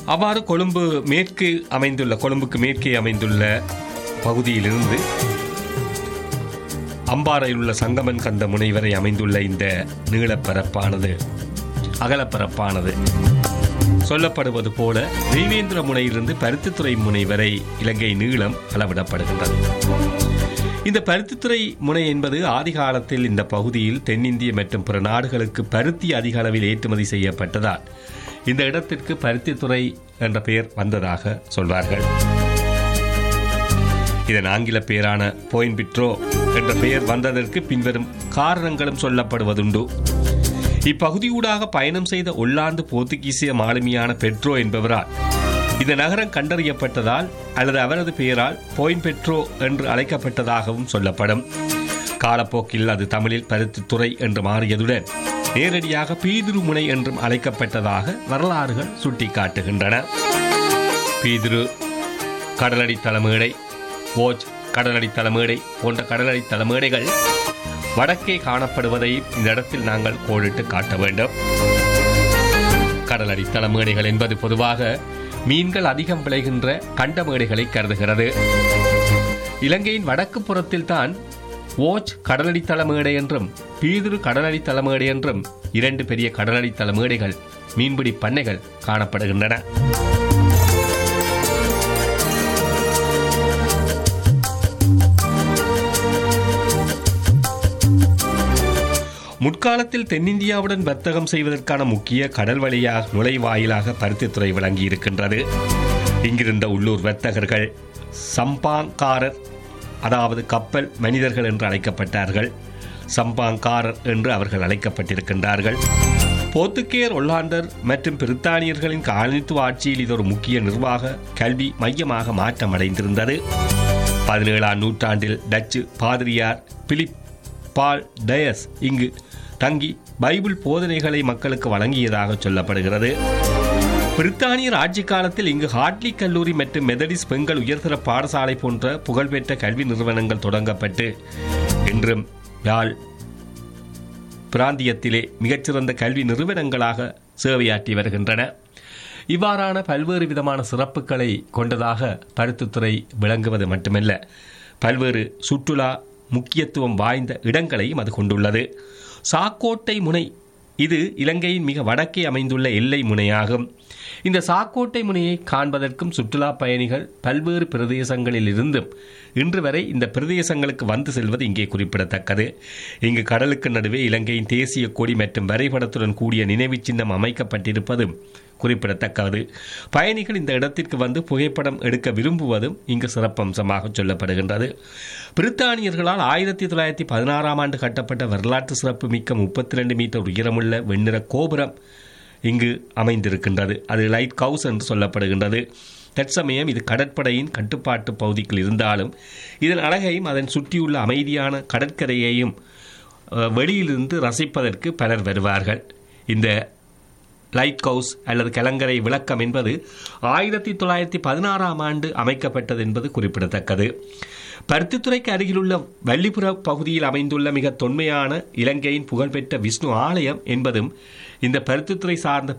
அவ்வாறு கொழும்பு மேற்கு அமைந்துள்ள கொழும்புக்கு மேற்கே அமைந்துள்ள பகுதியிலிருந்து அம்பாறையில் உள்ள சங்கமன் கந்த முனை வரை அமைந்துள்ள இந்த நீளப்பரப்பானது அகலப்பரப்பானது சொல்லப்படுவது போல தெய்வேந்திர முனையிலிருந்து பருத்தித்துறை முனை வரை இலங்கை நீளம் அளவிடப்படுகின்றது இந்த பருத்தித்துறை முனை என்பது ஆதி காலத்தில் இந்த பகுதியில் தென்னிந்திய மற்றும் பிற நாடுகளுக்கு பருத்தி அதிக அளவில் ஏற்றுமதி செய்யப்பட்டதால் இந்த இடத்திற்கு பருத்தித்துறை என்ற பெயர் வந்ததாக சொல்வார்கள் இதன் ஆங்கில பெயரான போயின்பிட்ரோ என்ற பெயர் வந்ததற்கு பின்வரும் காரணங்களும் சொல்லப்படுவதுண்டு இப்பகுதியூடாக பயணம் செய்த ஒல்லாந்து போர்த்துகீசிய மாலுமியான பெட்ரோ என்பவரால் இந்த நகரம் கண்டறியப்பட்டதால் அல்லது அவரது பெயரால் போயின் பெட்ரோ என்று அழைக்கப்பட்டதாகவும் சொல்லப்படும் காலப்போக்கில் அது தமிழில் பருத்தித்துறை என்று மாறியதுடன் நேரடியாக பீதிருமுனை என்றும் அழைக்கப்பட்டதாக வரலாறுகள் சுட்டிக்காட்டுகின்றன பீதிரு கடலடி தளமேடை ஓஜ் கடலடி தளமேடை போன்ற கடலடி தளமேடைகள் வடக்கே காணப்படுவதை இந்த இடத்தில் நாங்கள் கோடிட்டு காட்ட வேண்டும் கடலடி தளமேடைகள் என்பது பொதுவாக மீன்கள் அதிகம் விளைகின்ற கண்டமேடைகளை கருதுகிறது இலங்கையின் வடக்கு புறத்தில் தான் ஓச் கடலடி தளமேடை என்றும் பீதுரு கடலடி தளமேடை என்றும் இரண்டு பெரிய கடலடி தளமேடைகள் மீன்பிடி பண்ணைகள் காணப்படுகின்றன முற்காலத்தில் தென்னிந்தியாவுடன் வர்த்தகம் செய்வதற்கான முக்கிய கடல் வழியாக நுழைவாயிலாக பருத்தித்துறை விளங்கி இருக்கின்றது இங்கிருந்த உள்ளூர் வர்த்தகர்கள் சம்பாங்காரர் அதாவது கப்பல் மனிதர்கள் என்று அழைக்கப்பட்டார்கள் சம்பாங்காரர் என்று அவர்கள் அழைக்கப்பட்டிருக்கின்றார்கள் போர்த்துகேயர் ஒல்லாந்தர் மற்றும் பிரித்தானியர்களின் காலனித்துவ ஆட்சியில் இது ஒரு முக்கிய நிர்வாக கல்வி மையமாக மாற்றமடைந்திருந்தது பதினேழாம் நூற்றாண்டில் டச்சு பாதிரியார் பிலிப் பால் டயஸ் இங்கு தங்கி பைபிள் போதனைகளை மக்களுக்கு வழங்கியதாக சொல்லப்படுகிறது பிரித்தானியர் ஆட்சி காலத்தில் இங்கு ஹார்ட்லி கல்லூரி மற்றும் மெதடிஸ் பெண்கள் உயர்தர பாடசாலை போன்ற புகழ்பெற்ற கல்வி நிறுவனங்கள் தொடங்கப்பட்டு இன்றும் யாழ் பிராந்தியத்திலே மிகச்சிறந்த கல்வி நிறுவனங்களாக சேவையாற்றி வருகின்றன இவ்வாறான பல்வேறு விதமான சிறப்புகளை கொண்டதாக பருத்தித்துறை விளங்குவது மட்டுமல்ல பல்வேறு சுற்றுலா முக்கியத்துவம் வாய்ந்த இடங்களையும் அது கொண்டுள்ளது சாக்கோட்டை முனை இது இலங்கையின் மிக வடக்கே அமைந்துள்ள எல்லை முனையாகும் இந்த சாக்கோட்டை முனையை காண்பதற்கும் சுற்றுலா பயணிகள் பல்வேறு பிரதேசங்களில் இருந்தும் இன்று வரை இந்த பிரதேசங்களுக்கு வந்து செல்வது இங்கே குறிப்பிடத்தக்கது இங்கு கடலுக்கு நடுவே இலங்கையின் தேசிய கொடி மற்றும் வரைபடத்துடன் கூடிய நினைவுச் சின்னம் அமைக்கப்பட்டிருப்பதும் குறிப்பிடத்தக்கது பயணிகள் இந்த இடத்திற்கு வந்து புகைப்படம் எடுக்க விரும்புவதும் இங்கு சிறப்பம்சமாக சொல்லப்படுகின்றது பிரித்தானியர்களால் ஆயிரத்தி தொள்ளாயிரத்தி பதினாறாம் ஆண்டு கட்டப்பட்ட வரலாற்று சிறப்பு மிக்க முப்பத்தி ரெண்டு மீட்டர் உயரமுள்ள வெண்ணிற கோபுரம் இங்கு அமைந்திருக்கின்றது அது லைட் கவுஸ் என்று சொல்லப்படுகின்றது தற்சமயம் இது கடற்படையின் கட்டுப்பாட்டு பகுதிக்குள் இருந்தாலும் இதன் அழகையும் அதன் சுற்றியுள்ள அமைதியான கடற்கரையையும் அஹ், வெளியிலிருந்து ரசிப்பதற்கு பலர் வருவார்கள் இந்த லைட் ஹவுஸ் அல்லது கலங்கரை விளக்கம் என்பது ஆயிரத்தி தொள்ளாயிரத்தி பதினாறாம் ஆண்டு அமைக்கப்பட்டது என்பது குறிப்பிடத்தக்கது பருத்தித்துறைக்கு அருகிலுள்ள வள்ளிபுர பகுதியில் அமைந்துள்ள மிக தொன்மையான இலங்கையின் புகழ்பெற்ற விஷ்ணு ஆலயம் என்பதும் இந்த பருத்தித்துறை சார்ந்த